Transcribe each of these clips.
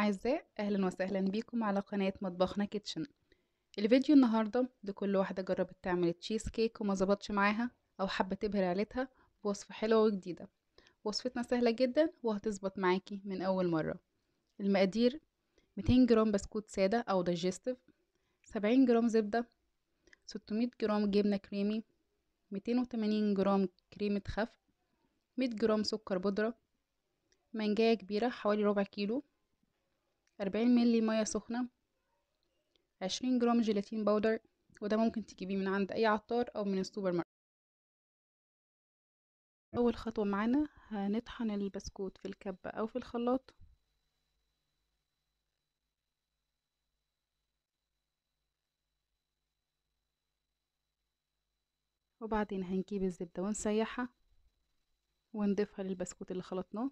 أعزاء أهلا وسهلا بيكم على قناة مطبخنا كيتشن الفيديو النهاردة لكل واحدة جربت تعمل تشيز كيك وما ظبطش معاها أو حابة تبهر عيلتها بوصفة حلوة وجديدة وصفتنا سهلة جدا وهتظبط معاكي من أول مرة المقادير 200 جرام بسكوت سادة أو دايجستيف 70 جرام زبدة 600 جرام جبنة كريمي 280 جرام كريمة خفق 100 جرام سكر بودرة منجاية كبيرة حوالي ربع كيلو أربعين ملي مية سخنة عشرين جرام جيلاتين باودر وده ممكن تجيبيه من عند أي عطار أو من السوبر ماركت أول خطوة معانا هنطحن البسكوت في الكبة أو في الخلاط وبعدين هنجيب الزبدة ونسيحها ونضيفها للبسكوت اللي خلطناه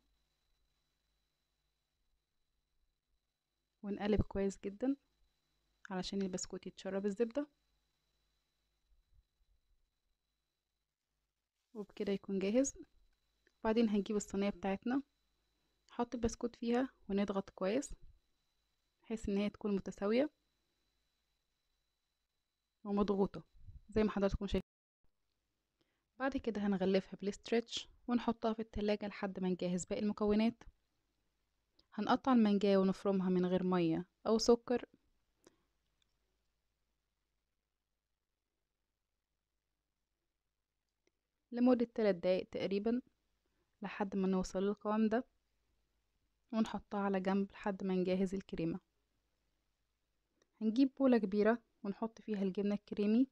ونقلب كويس جدا علشان البسكوت يتشرب الزبدة وبكده يكون جاهز وبعدين هنجيب الصينية بتاعتنا نحط البسكوت فيها ونضغط كويس بحيث ان هي تكون متساوية ومضغوطة زي ما حضراتكم شايفين بعد كده هنغلفها بالاسترتش ونحطها في التلاجة لحد ما نجهز باقي المكونات هنقطع المانجاية ونفرمها من غير مية أو سكر لمدة تلات دقايق تقريبا لحد ما نوصل للقوام ده ونحطها على جنب لحد ما نجهز الكريمة هنجيب بولة كبيرة ونحط فيها الجبنة الكريمي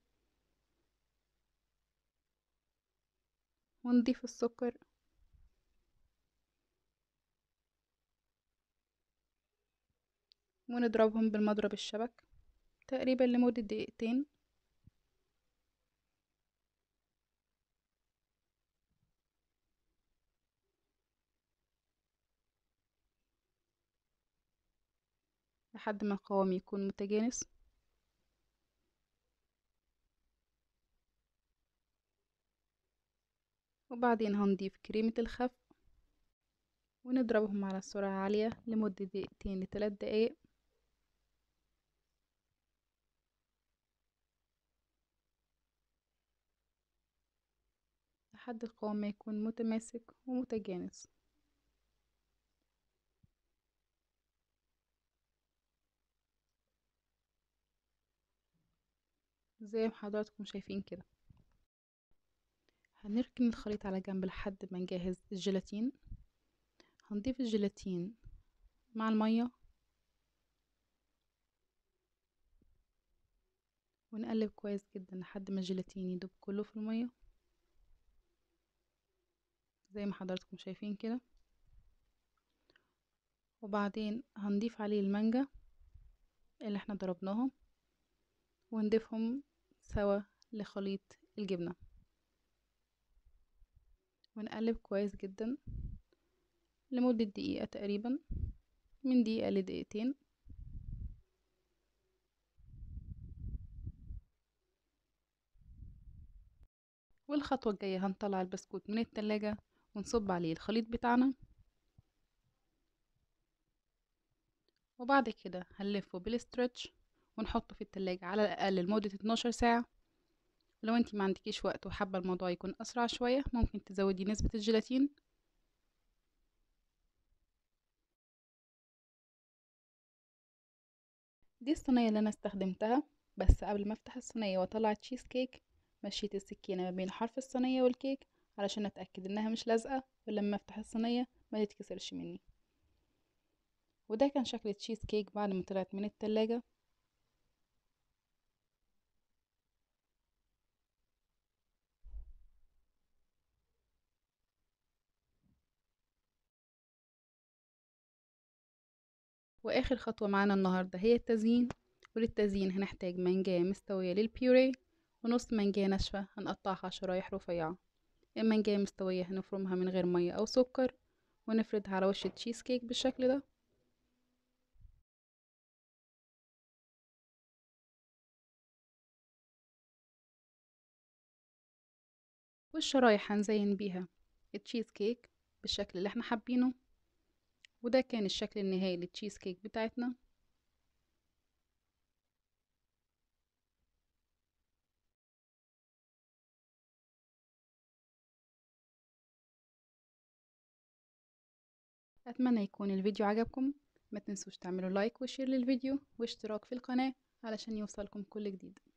ونضيف السكر ونضربهم بالمضرب الشبك تقريبا لمدة دقيقتين لحد ما القوام يكون متجانس وبعدين هنضيف كريمة الخفق ونضربهم على سرعة عالية لمدة دقيقتين لثلاث دقايق لحد القوام ما يكون متماسك ومتجانس زي ما حضراتكم شايفين كده هنركن الخليط على جنب لحد ما نجهز الجيلاتين هنضيف الجيلاتين مع المية ونقلب كويس جدا لحد ما الجيلاتين يدوب كله في المية زي ما حضراتكم شايفين كده وبعدين هنضيف عليه المانجا اللي احنا ضربناهم ونضيفهم سوا لخليط الجبنة ونقلب كويس جدا لمدة دقيقة تقريبا من دقيقة لدقيقتين والخطوة الجاية هنطلع البسكوت من التلاجة ونصب عليه الخليط بتاعنا وبعد كده هنلفه بالاسترتش ونحطه في التلاجة على الأقل لمدة 12 ساعة ولو انتي ما عندكيش وقت وحابة الموضوع يكون أسرع شوية ممكن تزودي نسبة الجيلاتين دي الصينية اللي أنا استخدمتها بس قبل ما افتح الصينية واطلع التشيز كيك مشيت السكينة ما بين حرف الصينية والكيك علشان اتأكد انها مش لازقة ولما افتح الصينية ما تتكسرش مني وده كان شكل التشيز كيك بعد ما طلعت من التلاجة واخر خطوة معانا النهاردة هي التزيين وللتزيين هنحتاج مانجاية مستوية للبيوري ونص مانجاية ناشفة هنقطعها شرايح رفيعة المانجاية مستوية هنفرمها من غير مية أو سكر ونفردها على وش التشيز كيك بالشكل ده والشرايح هنزين بيها التشيز كيك بالشكل اللي احنا حابينه وده كان الشكل النهائي للتشيز كيك بتاعتنا أتمنى يكون الفيديو عجبكم ما تنسوش تعملوا لايك وشير للفيديو واشتراك في القناة علشان يوصلكم كل جديد